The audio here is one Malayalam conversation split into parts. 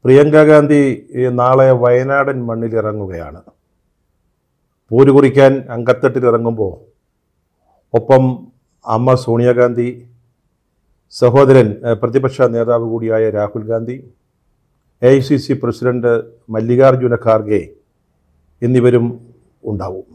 പ്രിയങ്ക ഗാന്ധി ഈ നാളെ വയനാടൻ മണ്ണിൽ ഇറങ്ങുകയാണ് പോര് കുറിക്കാൻ അങ്കത്തട്ടിൽ ഇറങ്ങുമ്പോൾ ഒപ്പം അമ്മ സോണിയാഗാന്ധി സഹോദരൻ ഏഹ്, പ്രതിപക്ഷ നേതാവ് കൂടിയായ Rahul Gandhi A I C C president Mallikarjuna Kharge എന്നിവരും ഉണ്ടാവും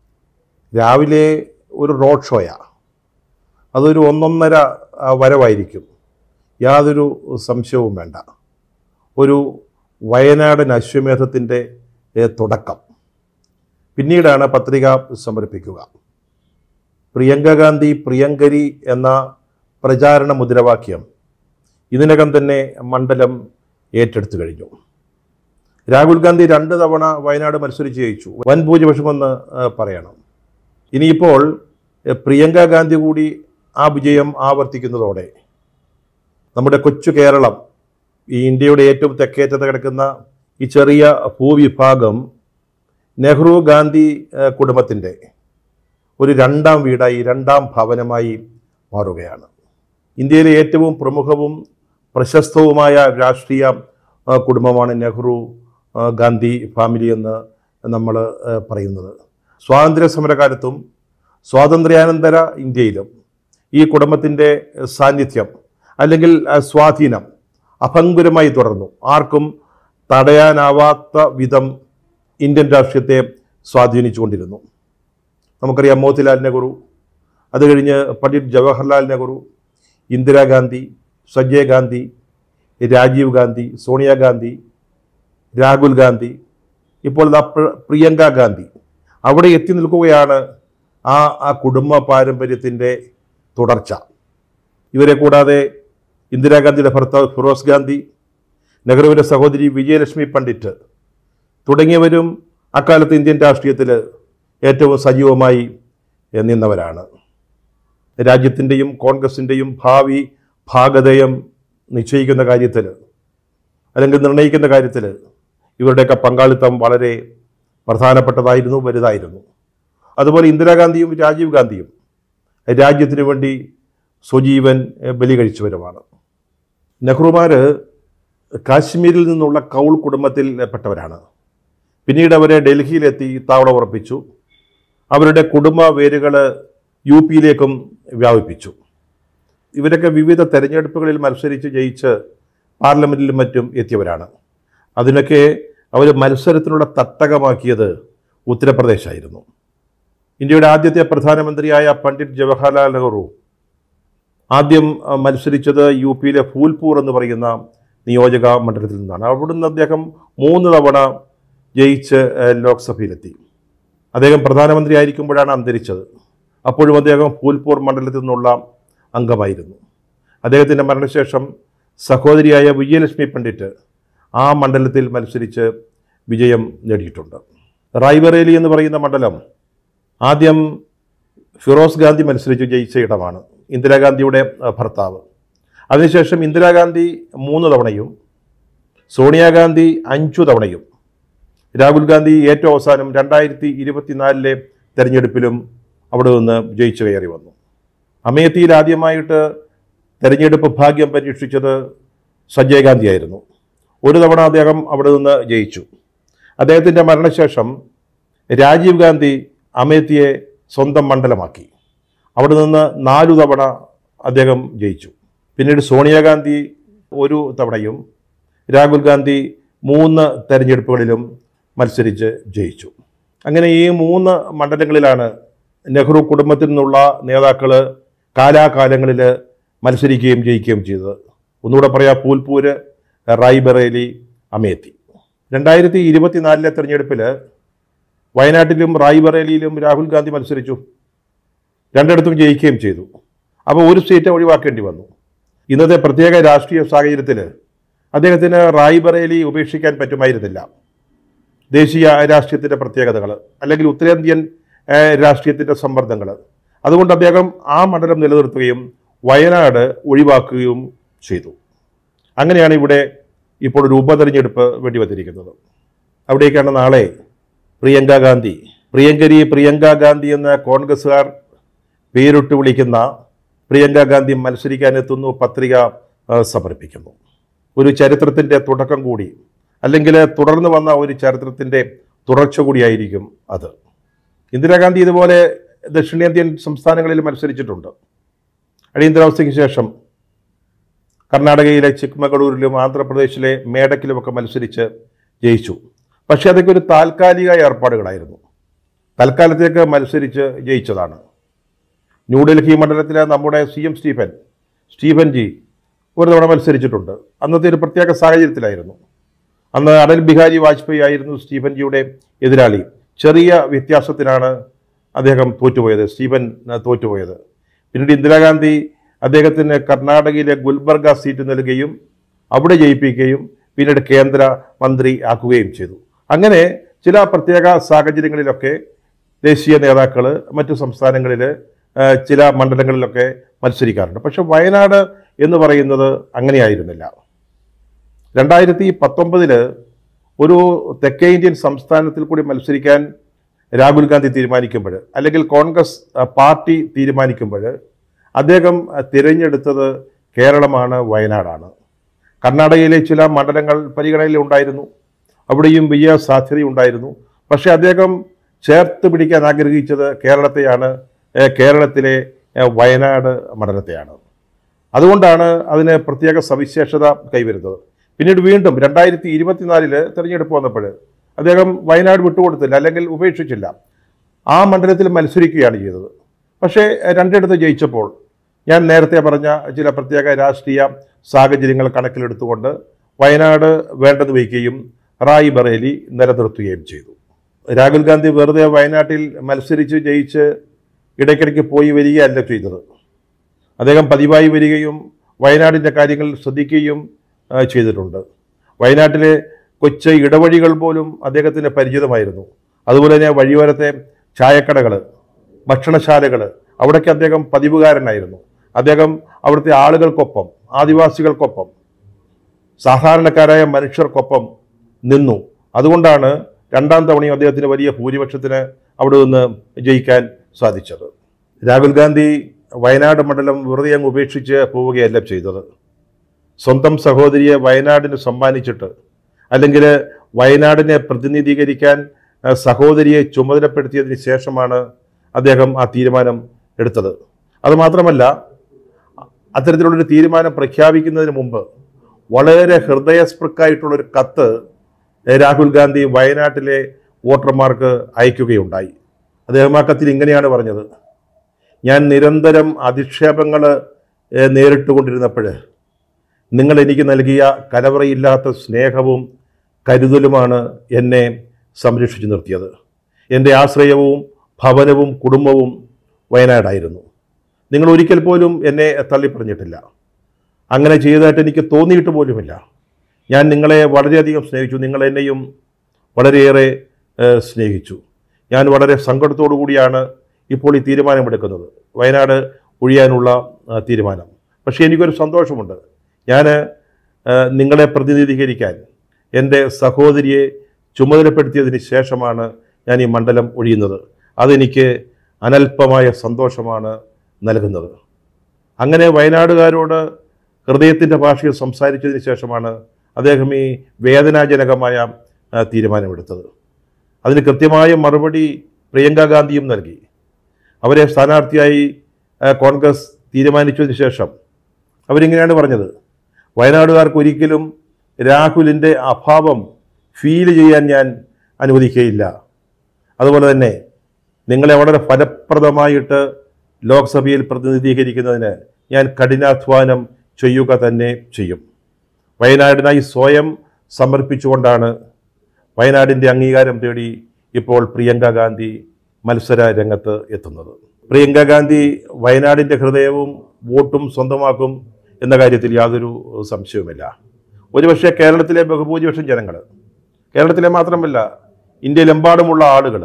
രാവിലെ ഒരു റോഡ് ഷോയാണ് അതൊരു ഒന്നൊന്നര ആ, വരവായിരിക്കും യാതൊരു സംശയവും വേണ്ട ഒരു വയനാടൻ അശ്വമേധത്തിൻ്റെ ഏ, തുടക്കം പിന്നീടാണ് പത്രിക സമർപ്പിക്കുക പ്രിയങ്ക ഗാന്ധി പ്രിയങ്കരി എന്ന പ്രചാരണ മുദ്രാവാക്യം ഇതിനകം തന്നെ മണ്ഡലം ഏറ്റെടുത്തു കഴിഞ്ഞു രാഹുൽ ഗാന്ധി രണ്ട് തവണ വയനാട് മത്സരിച്ച് ജയിച്ചു വൻ ഭൂരിപക്ഷമെന്ന് ആ, പറയണം ഇനിയിപ്പോൾ എ, പ്രിയങ്ക ഗാന്ധി കൂടി ആ വിജയം ആവർത്തിക്കുന്നതോടെ നമ്മുടെ കൊച്ചു കേരളം ഈ ഇന്ത്യയുടെ ഏറ്റവും തെക്കേറ്റത്ത് കിടക്കുന്ന ഈ ചെറിയ ഭൂവിഭാഗം നെഹ്റു ഗാന്ധി ഏഹ്, കുടുംബത്തിൻ്റെ ഒരു രണ്ടാം വീടായി രണ്ടാം ഭവനമായി മാറുകയാണ് ഇന്ത്യയിലെ ഏറ്റവും പ്രമുഖവും പ്രശസ്തവുമായ രാഷ്ട്രീയ ആ, കുടുംബമാണ് നെഹ്റു ആ, ഗാന്ധി ഫാമിലി എന്ന് നമ്മൾ ഏഹ്, പറയുന്നത് സ്വാതന്ത്ര്യ സമരകാലത്തും സ്വാതന്ത്ര്യാനന്തര ഇന്ത്യയിലും ഈ കുടുംബത്തിൻ്റെ സാന്നിധ്യം അല്ലെങ്കിൽ ആ, സ്വാധീനം അഭങ്കുരമായി തുടർന്നു ആർക്കും തടയാനാവാത്ത വിധം ഇന്ത്യൻ രാഷ്ട്രീയത്തെ സ്വാധീനിച്ചുകൊണ്ടിരുന്നു നമുക്കറിയാം മോത്തിലാൽ നെഹ്റു അത് കഴിഞ്ഞ് പണ്ഡിറ്റ് ജവഹർലാൽ നെഹ്റു ഇന്ദിരാഗാന്ധി സഞ്ജയ് ഗാന്ധി രാജീവ് ഗാന്ധി സോണിയാഗാന്ധി രാഹുൽ ഗാന്ധി ഇപ്പോൾ ദാ പ്ര- പ്രിയങ്ക ഗാന്ധി അവിടെ എത്തി നിൽക്കുകയാണ് ആ ആ കുടുംബ പാരമ്പര്യത്തിൻ്റെ തുടർച്ച ഇവരെ കൂടാതെ ഇന്ദിരാഗാന്ധിയുടെ ഭർത്താവ് ഫിറോസ് ഗാന്ധി നെഹ്റുവിൻ്റെ സഹോദരി വിജയലക്ഷ്മി പണ്ഡിറ്റ് തുടങ്ങിയവരും അക്കാലത്ത് ഇന്ത്യൻ രാഷ്ട്രീയത്തിൽ ഏറ്റവും സജീവമായി നിന്നവരാണ് രാജ്യത്തിൻ്റെയും കോൺഗ്രസിൻ്റെയും ഭാവി ഭാഗധേയം നിശ്ചയിക്കുന്ന കാര്യത്തിൽ അല്ലെങ്കിൽ നിർണ്ണയിക്കുന്ന കാര്യത്തിൽ ഇവരുടെയൊക്കെ പങ്കാളിത്തം വളരെ പ്രധാനപ്പെട്ടതായിരുന്നു വലുതായിരുന്നു അതുപോലെ ഇന്ദിരാഗാന്ധിയും രാജീവ് ഗാന്ധിയും രാജ്യത്തിനു വേണ്ടി സ്വജീവൻ എഹ്, ബലി കഴിച്ചവരുമാണ് നെഹ്റുമാർ കാശ്മീരിൽ നിന്നുള്ള കൗൾ കുടുംബത്തിൽ പെട്ടവരാണ് പിന്നീട് അവരെ ഡൽഹിയിലെത്തി താവളം ഉറപ്പിച്ചു അവരുടെ കുടുംബ വേരുകൾ യു പിയിലേക്കും വ്യാപിപ്പിച്ചു ഇവരൊക്കെ വിവിധ തെരഞ്ഞെടുപ്പുകളിൽ മത്സരിച്ച് ജയിച്ച് പാർലമെൻറ്റിലും മറ്റും എത്തിയവരാണ് അതിനൊക്കെ അവർ മത്സരത്തിനുള്ള തട്ടകമാക്കിയത് ഉത്തർപ്രദേശായിരുന്നു ഇന്ത്യയുടെ ആദ്യത്തെ പ്രധാനമന്ത്രിയായ പണ്ഡിറ്റ് ജവഹർലാൽ നെഹ്റു ആദ്യം ആ, മത്സരിച്ചത് യു പിയിലെ ഫൂൽപൂർ എന്ന് പറയുന്ന നിയോജക മണ്ഡലത്തിൽ നിന്നാണ് അവിടുന്ന് അദ്ദേഹം മൂന്ന് തവണ ജയിച്ച് ആ, ലോക്സഭയിലെത്തി അദ്ദേഹം പ്രധാനമന്ത്രി ആയിരിക്കുമ്പോഴാണ് അന്തരിച്ചത് അപ്പോഴും അദ്ദേഹം ഫൂൽപൂർ മണ്ഡലത്തിൽ നിന്നുള്ള അംഗമായിരുന്നു അദ്ദേഹത്തിൻ്റെ മരണശേഷം സഹോദരിയായ വിജയലക്ഷ്മി പണ്ഡിറ്റ് ആ മണ്ഡലത്തിൽ മത്സരിച്ച് വിജയം നേടിയിട്ടുണ്ട് റായ്ബറേലി എന്ന് പറയുന്ന മണ്ഡലം ആദ്യം ഫിറോസ് ഗാന്ധി മത്സരിച്ച് ജയിച്ച ഇടമാണ് ഇന്ദിരാഗാന്ധിയുടെ അഹ്, ഭർത്താവ് അതിനുശേഷം ഇന്ദിരാഗാന്ധി മൂന്ന് തവണയും സോണിയാഗാന്ധി അഞ്ചു തവണയും രാഹുൽ ഗാന്ധി ഏറ്റവും അവസാനം രണ്ടായിരത്തി ഇരുപത്തിനാലിലെ തെരഞ്ഞെടുപ്പിലും അവിടെ നിന്ന് ജയിച്ചു കയറി വന്നു അമേത്തിയിൽ ആദ്യമായിട്ട് തെരഞ്ഞെടുപ്പ് ഭാഗ്യം പരീക്ഷിച്ചത് സഞ്ജയ് ഗാന്ധിയായിരുന്നു ഒരു തവണ അദ്ദേഹം അവിടെ നിന്ന് ജയിച്ചു അദ്ദേഹത്തിൻ്റെ മരണശേഷം രാജീവ് ഗാന്ധി അമേത്തിയെ സ്വന്തം മണ്ഡലമാക്കി അവിടെ നിന്ന് നാലു തവണ അദ്ദേഹം ജയിച്ചു പിന്നീട് സോണിയാഗാന്ധി ഒരു തവണയും രാഹുൽ ഗാന്ധി മൂന്ന് തെരഞ്ഞെടുപ്പുകളിലും മത്സരിച്ച് ജയിച്ചു അങ്ങനെ ഈ മൂന്ന് മണ്ഡലങ്ങളിലാണ് നെഹ്റു കുടുംബത്തിൽ നിന്നുള്ള നേതാക്കൾ കാലാകാലങ്ങളിൽ മത്സരിക്കുകയും ജയിക്കുകയും ചെയ്തത് ഒന്നുകൂടെ പറയാം ഫൂൽപൂര് റായ്ബറേലി അമേത്തി രണ്ടായിരത്തി ഇരുപത്തിനാലിലെ തെരഞ്ഞെടുപ്പിൽ വയനാട്ടിലും റായ്ബറേലിയിലും രാഹുൽ ഗാന്ധി മത്സരിച്ചു രണ്ടിടത്തും ജയിക്കുകയും ചെയ്തു അപ്പോൾ ഒരു സീറ്റ് ഒഴിവാക്കേണ്ടി വന്നു ഇന്നത്തെ പ്രത്യേക രാഷ്ട്രീയ സാഹചര്യത്തിൽ അദ്ദേഹത്തിന് റായ്ബറേലി ഉപേക്ഷിക്കാൻ പറ്റുമായിരുന്നില്ല ദേശീയ രാഷ്ട്രീയത്തിൻ്റെ പ്രത്യേകതകൾ അല്ലെങ്കിൽ ഉത്തരേന്ത്യൻ ഏഹ്, രാഷ്ട്രീയത്തിൻ്റെ സമ്മർദ്ദങ്ങൾ അതുകൊണ്ട് അദ്ദേഹം ആ മണ്ഡലം നിലനിർത്തുകയും വയനാട് ഒഴിവാക്കുകയും ചെയ്തു അങ്ങനെയാണ് ഇവിടെ ഇപ്പോൾ ഒരു ഉപതെരഞ്ഞെടുപ്പ് വേണ്ടി വന്നിരിക്കുന്നത് അവിടേക്കാണ് നാളെ പ്രിയങ്ക ഗാന്ധി പ്രിയങ്കരി പ്രിയങ്ക ഗാന്ധി എന്ന കോൺഗ്രസ്സുകാർ പേരിട്ട് വിളിക്കുന്ന പ്രിയങ്ക ഗാന്ധി മത്സരിക്കാനെത്തുന്നു പത്രിക ആ, സമർപ്പിക്കുന്നു ഒരു ചരിത്രത്തിൻ്റെ തുടക്കം കൂടി അല്ലെങ്കിൽ തുടർന്ന് വന്ന ഒരു ചരിത്രത്തിൻ്റെ തുടർച്ച കൂടിയായിരിക്കും അത് ഇന്ദിരാഗാന്ധി ഇതുപോലെ ദക്ഷിണേന്ത്യൻ സംസ്ഥാനങ്ങളിൽ മത്സരിച്ചിട്ടുണ്ട് അടിയന്തരാവസ്ഥയ്ക്ക് ശേഷം കർണാടകയിലെ ചിക്മഗളൂരിലും ആന്ധ്രാപ്രദേശിലെ മേഡക്കിലുമൊക്കെ മത്സരിച്ച് ജയിച്ചു പക്ഷേ അതൊക്കെ ഒരു താൽക്കാലിക ഏർപ്പാടുകളായിരുന്നു തൽക്കാലത്തേക്ക് മത്സരിച്ച് ജയിച്ചതാണ് ന്യൂഡൽഹി മണ്ഡലത്തിലെ നമ്മുടെ C M Stephen Stephen ji ഒരു തവണ മത്സരിച്ചിട്ടുണ്ട് അന്നത്തെ ഒരു പ്രത്യേക സാഹചര്യത്തിലായിരുന്നു അന്ന് അടൽ ബിഹാരി വാജ്പേയി ആയിരുന്നു സ്റ്റീഫൻ ജിയുടെ എതിരാളി ചെറിയ വ്യത്യാസത്തിനാണ് അദ്ദേഹം തോറ്റുപോയത് സ്റ്റീഫൻ ആ, തോറ്റുപോയത് പിന്നീട് ഇന്ദിരാഗാന്ധി അദ്ദേഹത്തിന് കർണാടകയിലെ ഗുൽബർഗ സീറ്റ് നൽകുകയും അവിടെ ജയിപ്പിക്കുകയും പിന്നീട് കേന്ദ്ര മന്ത്രി ആക്കുകയും ചെയ്തു അങ്ങനെ ചില പ്രത്യേക സാഹചര്യങ്ങളിലൊക്കെ ദേശീയ നേതാക്കൾ മറ്റു സംസ്ഥാനങ്ങളിൽ ചില മണ്ഡലങ്ങളിലൊക്കെ മത്സരിക്കാറുണ്ട് പക്ഷെ വയനാട് എന്ന് പറയുന്നത് അങ്ങനെയായിരുന്നില്ല രണ്ടായിരത്തി പത്തൊമ്പതില് ഒരു തെക്കേ ഇന്ത്യൻ സംസ്ഥാനത്തിൽ കൂടി മത്സരിക്കാൻ രാഹുൽ ഗാന്ധി തീരുമാനിക്കുമ്പോൾ അല്ലെങ്കിൽ കോൺഗ്രസ് ആ, പാർട്ടി തീരുമാനിക്കുമ്പോൾ അദ്ദേഹം ആ, തിരഞ്ഞെടുത്തത് കേരളമാണ് വയനാടാണ് കർണാടകയിലെ ചില മണ്ഡലങ്ങൾ പരിഗണനയിൽ ഉണ്ടായിരുന്നു അവിടെയും വിജയ സാധ്യതയുണ്ടായിരുന്നു പക്ഷേ അദ്ദേഹം ചേർത്ത് പിടിക്കാൻ ആഗ്രഹിച്ചത് കേരളത്തെയാണ് ഏ, കേരളത്തിലെ ഏ, വയനാട് മണ്ഡലത്തെയാണ് അതുകൊണ്ടാണ് അതിന് പ്രത്യേക സവിശേഷത കൈവരുന്നത് പിന്നീട് വീണ്ടും രണ്ടായിരത്തി ഇരുപത്തിനാലില് തെരഞ്ഞെടുപ്പ് വന്നപ്പോൾ അദ്ദേഹം വയനാട് വിട്ടുകൊടുത്തില്ല അല്ലെങ്കിൽ ഉപേക്ഷിച്ചില്ല ആ മണ്ഡലത്തിൽ മത്സരിക്കുകയാണ് ചെയ്തത് പക്ഷേ രണ്ടിടത്ത് ജയിച്ചപ്പോൾ ഞാൻ നേരത്തെ പറഞ്ഞ ചില പ്രത്യേക രാഷ്ട്രീയ സാഹചര്യങ്ങൾ കണക്കിലെടുത്തുകൊണ്ട് വയനാട് വേണ്ടെന്ന് വയ്ക്കുകയും റായ് ബറേലി നിലനിർത്തുകയും ചെയ്തു രാഹുൽ ഗാന്ധി വെറുതെ വയനാട്ടിൽ മത്സരിച്ച് ജയിച്ച് ഇടയ്ക്കിടയ്ക്ക് പോയി വരികയല്ല ചെയ്തത് അദ്ദേഹം പതിവായി വരികയും വയനാടിൻ്റെ കാര്യങ്ങൾ ശ്രദ്ധിക്കുകയും ആ, ചെയ്തിട്ടുണ്ട് വയനാട്ടിലെ കൊച്ചു ഇടവഴികൾ പോലും അദ്ദേഹത്തിന് പരിചിതമായിരുന്നു അതുപോലെ തന്നെ വഴിയോരത്തെ ചായക്കടകൾ ഭക്ഷണശാലകൾ അവിടേക്ക് അദ്ദേഹം പതിവുകാരനായിരുന്നു അദ്ദേഹം അവിടുത്തെ ആളുകൾക്കൊപ്പം ആദിവാസികൾക്കൊപ്പം സാധാരണക്കാരായ മനുഷ്യർക്കൊപ്പം നിന്നു അതുകൊണ്ടാണ് രണ്ടാം തവണയും അദ്ദേഹത്തിന് വലിയ ഭൂരിപക്ഷത്തിന് അവിടെ നിന്ന് ജയിക്കാൻ സാധിച്ചത് രാഹുൽ ഗാന്ധി വയനാട് മണ്ഡലം വെറുതെ അങ്ങ് ഉപേക്ഷിച്ച് പോവുകയല്ല ചെയ്തത് സ്വന്തം സഹോദരിയെ വയനാടിന് സമ്മാനിച്ചിട്ട് അല്ലെങ്കിൽ വയനാടിനെ പ്രതിനിധീകരിക്കാൻ ആ, സഹോദരിയെ ചുമതലപ്പെടുത്തിയതിന് ശേഷമാണ് അദ്ദേഹം ആ തീരുമാനം എടുത്തത് അതുമാത്രമല്ല അത്തരത്തിലുള്ളൊരു തീരുമാനം പ്രഖ്യാപിക്കുന്നതിന് മുമ്പ് വളരെ ഹൃദയസ്പൃക്കായിട്ടുള്ളൊരു കത്ത് രാഹുൽ ഗാന്ധി വയനാട്ടിലെ വോട്ടർമാർക്ക് അയക്കുകയുണ്ടായി അദ്ദേഹം ആ കത്തിൽ ഇങ്ങനെയാണ് പറഞ്ഞത് ഞാൻ നിരന്തരം അധിക്ഷേപങ്ങൾ നേരിട്ടുകൊണ്ടിരുന്നപ്പോൾ നിങ്ങൾ എനിക്ക് നൽകിയ കലവറയില്ലാത്ത സ്നേഹവും കരുതലുമാണ് എന്നെ സംരക്ഷിച്ചു നിർത്തിയത് എൻ്റെ ആശ്രയവും ഭവനവും കുടുംബവും വയനാടായിരുന്നു നിങ്ങൾ ഒരിക്കൽ പോലും എന്നെ തള്ളിപ്പറഞ്ഞിട്ടില്ല അങ്ങനെ ചെയ്തതായിട്ട് എനിക്ക് തോന്നിയിട്ട് പോലുമില്ല ഞാൻ നിങ്ങളെ വളരെയധികം സ്നേഹിച്ചു നിങ്ങൾ എന്നെയും വളരെയേറെ ഏഹ്, സ്നേഹിച്ചു ഞാൻ വളരെ സങ്കടത്തോടു കൂടിയാണ് ഇപ്പോൾ ഈ തീരുമാനമെടുക്കുന്നത് വയനാട് ഒഴിയാനുള്ള ആ, തീരുമാനം പക്ഷേ എനിക്കൊരു സന്തോഷമുണ്ട് ഞാൻ ഏഹ്, നിങ്ങളെ പ്രതിനിധീകരിക്കാൻ എൻ്റെ സഹോദരിയെ ചുമതലപ്പെടുത്തിയതിന് ശേഷമാണ് ഞാൻ ഈ മണ്ഡലം ഒഴിയുന്നത് അതെനിക്ക് അനൽപമായ സന്തോഷമാണ് നൽകുന്നത് അങ്ങനെ വയനാടുകാരോട് ഹൃദയത്തിൻ്റെ ഭാഷയിൽ സംസാരിച്ചതിന് ശേഷമാണ് അദ്ദേഹം ഈ വേദനാജനകമായ ആ, തീരുമാനമെടുത്തത് അതിന് കൃത്യമായ മറുപടി പ്രിയങ്ക ഗാന്ധിയും നൽകി അവരെ സ്ഥാനാർത്ഥിയായി ആ, കോൺഗ്രസ് തീരുമാനിച്ചതിന് ശേഷം അവരിങ്ങനെയാണ് പറഞ്ഞത് വയനാടുകാർക്ക് ഒരിക്കലും രാഹുലിൻ്റെ അഭാവം ഫീൽ ചെയ്യാൻ ഞാൻ അനുവദിക്കുകയില്ല അതുപോലെ തന്നെ നിങ്ങളെ വളരെ ഫലപ്രദമായിട്ട് ലോക്സഭയിൽ പ്രതിനിധീകരിക്കുന്നതിന് ഞാൻ കഠിനാധ്വാനം ചെയ്യുക തന്നെ ചെയ്യും വയനാടിനായി സ്വയം സമർപ്പിച്ചുകൊണ്ടാണ് വയനാടിൻ്റെ അംഗീകാരം തേടി ഇപ്പോൾ പ്രിയങ്ക ഗാന്ധി മത്സര രംഗത്ത് എത്തുന്നത് പ്രിയങ്ക ഗാന്ധി വയനാടിൻ്റെ ഹൃദയവും വോട്ടും സ്വന്തമാക്കും എന്ന കാര്യത്തിൽ യാതൊരു സംശയവുമില്ല ഒരുപക്ഷെ കേരളത്തിലെ ബഹുഭൂരിപക്ഷം ജനങ്ങൾ കേരളത്തിലെ മാത്രമല്ല ഇന്ത്യയിലെമ്പാടുമുള്ള ആളുകൾ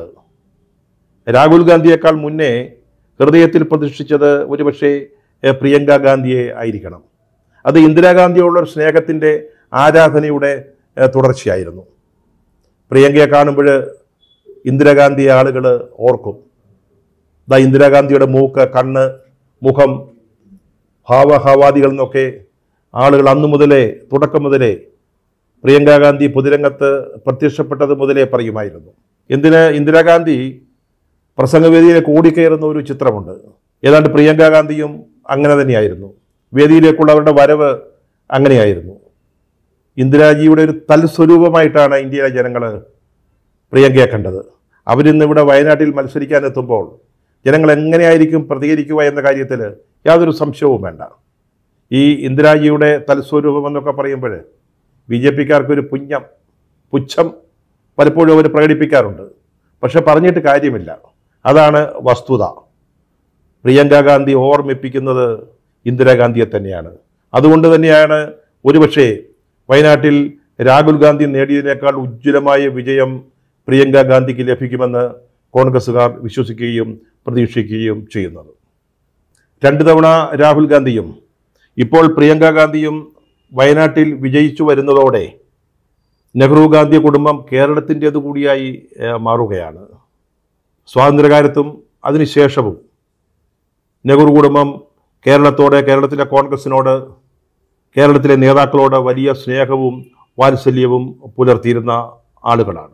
രാഹുൽ ഗാന്ധിയേക്കാൾ മുന്നേ ഹൃദയത്തിൽ പ്രതിഷ്ഠിച്ചത് ഒരുപക്ഷെ എഹ്, പ്രിയങ്ക ഗാന്ധിയെ ആയിരിക്കണം അത് ഇന്ദിരാഗാന്ധിയോടുള്ള ഒരു സ്നേഹത്തിൻ്റെ ആരാധനയുടെ എഹ്, തുടർച്ചയായിരുന്നു പ്രിയങ്കയെ കാണുമ്പോൾ ഇന്ദിരാഗാന്ധി ആളുകൾ ഓർക്കും ദാ ഇന്ദിരാഗാന്ധിയുടെ മൂക്ക് കണ്ണ് മുഖം ഭാവഹാവാദികൾ എന്നൊക്കെ ആളുകൾ അന്നു മുതലേ തുടക്കം മുതലേ പ്രിയങ്കാ ഗാന്ധി പൊതുരംഗത്ത് പ്രത്യക്ഷപ്പെട്ടത് മുതലേ പറയുമായിരുന്നു എന്തിന് ഇന്ദിരാഗാന്ധി പ്രസംഗവേദിയിലേക്ക് ഓടിക്കയറുന്ന ഒരു ചിത്രമുണ്ട് ഏതാണ്ട് പ്രിയങ്കാ ഗാന്ധിയും അങ്ങനെ തന്നെയായിരുന്നു വേദിയിലേക്കുള്ള അവരുടെ വരവ് അങ്ങനെയായിരുന്നു ഇന്ദിരാജിയുടെ ഒരു തൽസ്വരൂപമായിട്ടാണ് ഇന്ത്യയിലെ ജനങ്ങൾ പ്രിയങ്കയെ കണ്ടത് അവരിന്ന് ഇവിടെ വയനാട്ടിൽ മത്സരിക്കാനെത്തുമ്പോൾ ജനങ്ങൾ എങ്ങനെയായിരിക്കും പ്രതികരിക്കുക എന്ന കാര്യത്തിൽ യാതൊരു സംശയവും വേണ്ട ഈ ഇന്ദിരാജിയുടെ തൽസ്വരൂപം എന്നൊക്കെ പറയുമ്പോൾ ബി ജെ പിക്കാർക്കൊരു പുഞ്ഞം പുച്ഛം പലപ്പോഴും അവർ പ്രകടിപ്പിക്കാറുണ്ട് പക്ഷെ പറഞ്ഞിട്ട് കാര്യമില്ല അതാണ് വസ്തുത പ്രിയങ്ക ഗാന്ധി ഓർമ്മിപ്പിക്കുന്നത് ഇന്ദിരാഗാന്ധിയെ തന്നെയാണ് അതുകൊണ്ട് തന്നെയാണ് ഒരുപക്ഷെ വയനാട്ടിൽ രാഹുൽ ഗാന്ധി നേടിയതിനേക്കാൾ ഉജ്ജ്വലമായ വിജയം പ്രിയങ്ക ഗാന്ധിക്ക് ലഭിക്കുമെന്ന് കോൺഗ്രസ്സുകാർ വിശ്വസിക്കുകയും പ്രതീക്ഷിക്കുകയും ചെയ്യുന്നത് രണ്ട് തവണ രാഹുൽ ഗാന്ധിയും ഇപ്പോൾ പ്രിയങ്ക ഗാന്ധിയും വയനാട്ടിൽ വിജയിച്ചു വരുന്നതോടെ നെഹ്റു ഗാന്ധി കുടുംബം കേരളത്തിൻ്റേത് കൂടിയായി ഏഹ്, മാറുകയാണ് സ്വാതന്ത്ര്യകാലത്തും അതിനുശേഷവും നെഹ്റു കുടുംബം കേരളത്തോട് കേരളത്തിലെ കോൺഗ്രസിനോട് കേരളത്തിലെ നേതാക്കളോട് വലിയ സ്നേഹവും വാത്സല്യവും പുലർത്തിയിരുന്ന ആളുകളാണ്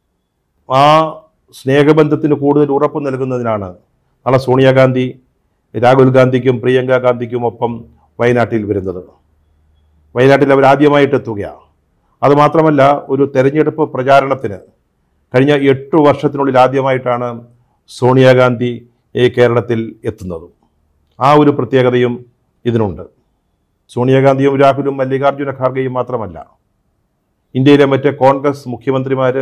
ആ സ്നേഹബന്ധത്തിന് കൂടുതൽ ഉറപ്പ് നൽകുന്നതിനാണ് നാളെ സോണിയാഗാന്ധി രാഹുൽ ഗാന്ധിക്കും പ്രിയങ്ക ഗാന്ധിക്കും ഒപ്പം വയനാട്ടിൽ വരുന്നത് വയനാട്ടിൽ അവർ ആദ്യമായിട്ട് എത്തുകയാണ് അതുമാത്രമല്ല ഒരു തെരഞ്ഞെടുപ്പ് പ്രചാരണത്തിന് കഴിഞ്ഞ എട്ട് വർഷത്തിനുള്ളിൽ ആദ്യമായിട്ടാണ് സോണിയാഗാന്ധി ഈ കേരളത്തിൽ എത്തുന്നത് ആ ഒരു പ്രത്യേകതയും ഇതിനുണ്ട് സോണിയാഗാന്ധിയും രാഹുലും മല്ലികാർജ്ജുന ഖാർഗെയും മാത്രമല്ല ഇന്ത്യയിലെ മറ്റ് കോൺഗ്രസ് മുഖ്യമന്ത്രിമാർ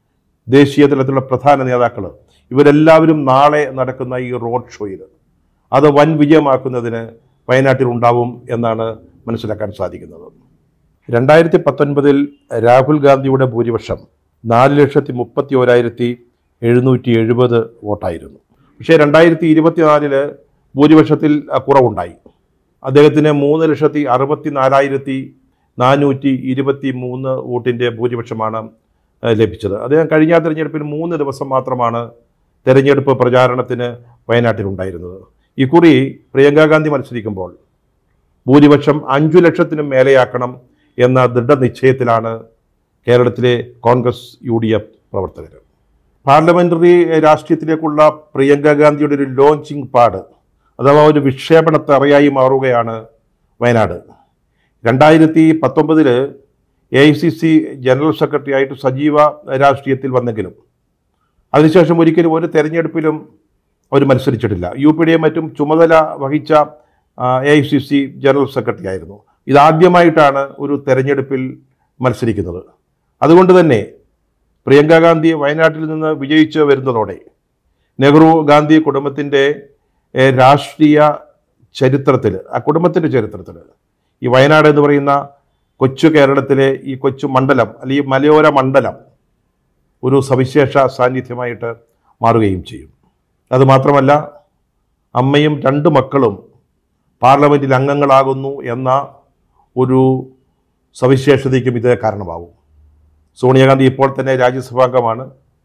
ദേശീയ തലത്തിലുള്ള പ്രധാന നേതാക്കൾ ഇവരെല്ലാവരും നാളെ നടക്കുന്ന ഈ റോഡ് ഷോയിൽ അത് വൻ വിജയമാക്കുന്നതിന് വയനാട്ടിൽ ഉണ്ടാവും എന്നാണ് മനസ്സിലാക്കാൻ സാധിക്കുന്നത് രണ്ടായിരത്തി പത്തൊൻപതിൽ രാഹുൽ ഗാന്ധിയുടെ ഭൂരിപക്ഷം നാല് ലക്ഷത്തി മുപ്പത്തി ഓരായിരത്തി എഴുന്നൂറ്റി എഴുപത് വോട്ടായിരുന്നു പക്ഷേ രണ്ടായിരത്തി ഇരുപത്തിനാലില് ഭൂരിപക്ഷത്തിൽ അഹ്, കുറവുണ്ടായി അദ്ദേഹത്തിന് മൂന്ന് ലക്ഷത്തി അറുപത്തി നാലായിരത്തി നാനൂറ്റി ഇരുപത്തി മൂന്ന് വോട്ടിൻ്റെ ഭൂരിപക്ഷമാണ് അഹ്, ലഭിച്ചത് അദ്ദേഹം കഴിഞ്ഞ തെരഞ്ഞെടുപ്പിൽ മൂന്ന് ദിവസം മാത്രമാണ് തെരഞ്ഞെടുപ്പ് പ്രചാരണത്തിന് വയനാട്ടിലുണ്ടായിരുന്നത് ഇക്കുറി പ്രിയങ്കാ ഗാന്ധി മത്സരിക്കുമ്പോൾ ഭൂരിപക്ഷം അഞ്ചു ലക്ഷത്തിനും മേലെയാക്കണം എന്ന ദൃഢനിശ്ചയത്തിലാണ് കേരളത്തിലെ കോൺഗ്രസ് യു ഡി എഫ് പ്രവർത്തകർ പാർലമെന്ററി രാഷ്ട്രീയത്തിലേക്കുള്ള പ്രിയങ്ക ഗാന്ധിയുടെ ഒരു ലോഞ്ചിങ് പാഡ് അഥവാ ഒരു വിക്ഷേപണത്തറയായി മാറുകയാണ് വയനാട് രണ്ടായിരത്തി പത്തൊമ്പതില് A I C C general secretary ആയിട്ട് സജീവ രാഷ്ട്രീയത്തിൽ വന്നെങ്കിലും അതിനുശേഷം ഒരിക്കലും ഒരു തെരഞ്ഞെടുപ്പിലും അവർ മത്സരിച്ചിട്ടില്ല യു പിയുടെയും മറ്റും ചുമതല വഹിച്ച A I C C general secretary ആയിരുന്നു ഇതാദ്യമായിട്ടാണ് ഒരു തെരഞ്ഞെടുപ്പിൽ മത്സരിക്കുന്നത് അതുകൊണ്ട് തന്നെ പ്രിയങ്ക ഗാന്ധി വയനാട്ടിൽ നിന്ന് വിജയിച്ച് വരുന്നതോടെ നെഹ്റു ഗാന്ധി കുടുംബത്തിൻ്റെ ഏഹ്, രാഷ്ട്രീയ ചരിത്രത്തിൽ ആ കുടുംബത്തിൻ്റെ ചരിത്രത്തിൽ ഈ വയനാട് എന്ന് പറയുന്ന കൊച്ചു കേരളത്തിലെ ഈ കൊച്ചു മണ്ഡലം അല്ലെങ്കിൽ മലയോര മണ്ഡലം ഒരു സവിശേഷ സാന്നിധ്യമായിട്ട് മാറുകയും ചെയ്യും അതുമാത്രമല്ല അമ്മയും രണ്ട് മക്കളും പാർലമെൻറ്റിൽ അംഗങ്ങളാകുന്നു എന്ന ഒരു സവിശേഷതയ്ക്കും ഇത് കാരണമാവും സോണിയാഗാന്ധി ഇപ്പോൾ തന്നെ രാജ്യസഭാംഗമാണ്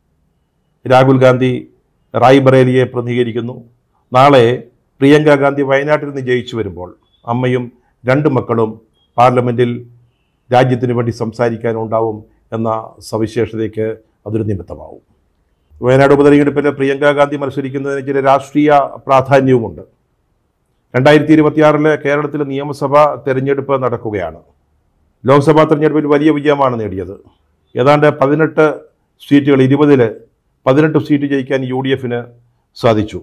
രാഹുൽ ഗാന്ധി റായ്ബറേലിയെ പ്രതിനിധീകരിക്കുന്നു നാളെ പ്രിയങ്ക ഗാന്ധി വയനാട്ടിൽ നിന്ന് ജയിച്ചു വരുമ്പോൾ അമ്മയും രണ്ട് മക്കളും പാർലമെൻറ്റിൽ രാജ്യത്തിന് വേണ്ടി സംസാരിക്കാനുണ്ടാവും എന്ന സവിശേഷതയ്ക്ക് അതൊരു നിമിത്തമാവും വയനാട് ഉപതെരഞ്ഞെടുപ്പിൽ പ്രിയങ്ക ഗാന്ധി മത്സരിക്കുന്നതിന് ചില രാഷ്ട്രീയ പ്രാധാന്യവുമുണ്ട് രണ്ടായിരത്തി ഇരുപത്തിയാറില് കേരളത്തിലെ നിയമസഭാ തെരഞ്ഞെടുപ്പ് നടക്കുകയാണ് ലോക്സഭാ തെരഞ്ഞെടുപ്പിൽ വലിയ വിജയമാണ് നേടിയത് ഏതാണ്ട് പതിനെട്ട് സീറ്റുകൾ ഇരുപതിൽ പതിനെട്ട് സീറ്റ് ജയിക്കാൻ യു ഡി എഫിന് സാധിച്ചു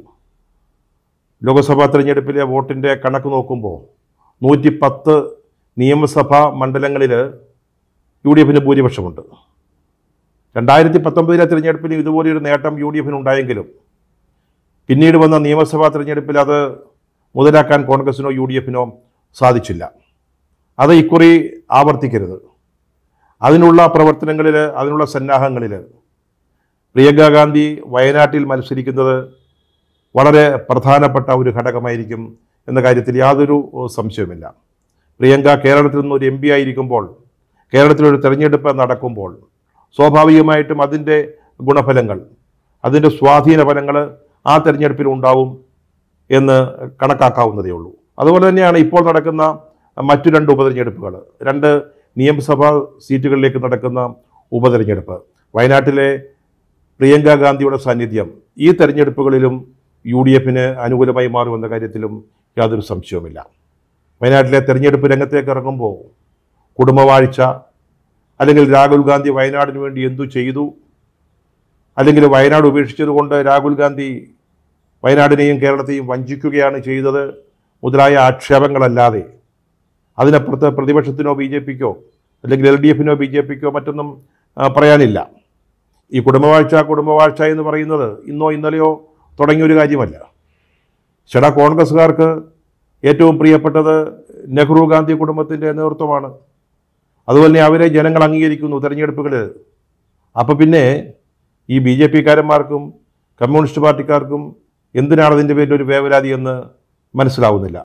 ലോക്സഭാ തെരഞ്ഞെടുപ്പിലെ വോട്ടിൻ്റെ കണക്ക് നോക്കുമ്പോൾ നൂറ്റി പത്ത് നിയമസഭാ മണ്ഡലങ്ങളിൽ യു ഡി എഫിന് ഭൂരിപക്ഷമുണ്ട് രണ്ടായിരത്തി പത്തൊമ്പതിലെ തിരഞ്ഞെടുപ്പിൽ ഇതുപോലെയൊരു നേട്ടം യു ഡി എഫിന് ഉണ്ടായെങ്കിലും പിന്നീട് വന്ന നിയമസഭാ തിരഞ്ഞെടുപ്പിൽ അത് മുതലാക്കാൻ കോൺഗ്രസിനോ യു ഡി എഫിനോ സാധിച്ചില്ല അത് ഇക്കുറി ആവർത്തിക്കരുത് അതിനുള്ള പ്രവർത്തനങ്ങളിൽ അതിനുള്ള സന്നാഹങ്ങളിൽ പ്രിയങ്ക ഗാന്ധി വയനാട്ടിൽ മത്സരിക്കുന്നത് വളരെ പ്രധാനപ്പെട്ട ഒരു ഘടകമായിരിക്കും എന്ന കാര്യത്തിൽ യാതൊരു സംശയവുമില്ല പ്രിയങ്ക കേരളത്തിൽ നിന്ന് ഒരു എം പി ആയിരിക്കുമ്പോൾ കേരളത്തിലൊരു തെരഞ്ഞെടുപ്പ് നടക്കുമ്പോൾ സ്വാഭാവികമായിട്ടും അതിൻ്റെ ഗുണഫലങ്ങൾ അതിൻ്റെ സ്വാധീന ഫലങ്ങൾ ആ തെരഞ്ഞെടുപ്പിൽ ഉണ്ടാവും എന്ന് കണക്കാക്കാവുന്നതേ ഉള്ളൂ അതുപോലെ തന്നെയാണ് ഇപ്പോൾ നടക്കുന്ന മറ്റു രണ്ട് ഉപതെരഞ്ഞെടുപ്പുകൾ രണ്ട് നിയമസഭാ സീറ്റുകളിലേക്ക് നടക്കുന്ന ഉപതെരഞ്ഞെടുപ്പ് വയനാട്ടിലെ പ്രിയങ്ക ഗാന്ധിയുടെ സാന്നിധ്യം ഈ തെരഞ്ഞെടുപ്പുകളിലും യു ഡി എഫിന് അനുകൂലമായി മാറുമെന്ന കാര്യത്തിലും യാതൊരു സംശയവുമില്ല വയനാട്ടിലെ തെരഞ്ഞെടുപ്പ് രംഗത്തേക്ക് ഇറങ്ങുമ്പോൾ കുടുംബവാഴ്ച അല്ലെങ്കിൽ രാഹുൽ ഗാന്ധി വയനാടിന് വേണ്ടി എന്തു ചെയ്തു അല്ലെങ്കിൽ വയനാട് ഉപേക്ഷിച്ചതുകൊണ്ട് രാഹുൽ ഗാന്ധി വയനാടിനെയും കേരളത്തെയും വഞ്ചിക്കുകയാണ് ചെയ്തത് മുതലായ ആക്ഷേപങ്ങളല്ലാതെ അതിനപ്പുറത്ത് പ്രതിപക്ഷത്തിനോ ബി ജെ പിക്കോ അല്ലെങ്കിൽ എൽ ഡി എഫിനോ ബി ജെ പിക്കോ മറ്റൊന്നും ആ, പറയാനില്ല ഈ കുടുംബവാഴ്ച കുടുംബവാഴ്ച എന്ന് പറയുന്നത് ഇന്നോ ഇന്നലെയോ തുടങ്ങിയ ഒരു കാര്യമല്ല ചേടാ കോൺഗ്രസ്സുകാർക്ക് ഏറ്റവും പ്രിയപ്പെട്ടത് നെഹ്റു ഗാന്ധി കുടുംബത്തിൻ്റെ നേതൃത്വമാണ് അതുപോലെ തന്നെ അവരെ ജനങ്ങൾ അംഗീകരിക്കുന്നു തെരഞ്ഞെടുപ്പുകളിൽ അപ്പോൾ പിന്നെ ഈ ബി ജെ പിക്കാരന്മാർക്കും കമ്മ്യൂണിസ്റ്റ് പാർട്ടിക്കാർക്കും എന്തിനാണ് അതിൻ്റെ പേരിൽ ഒരു വേവലാതി എന്ന് മനസ്സിലാവുന്നില്ല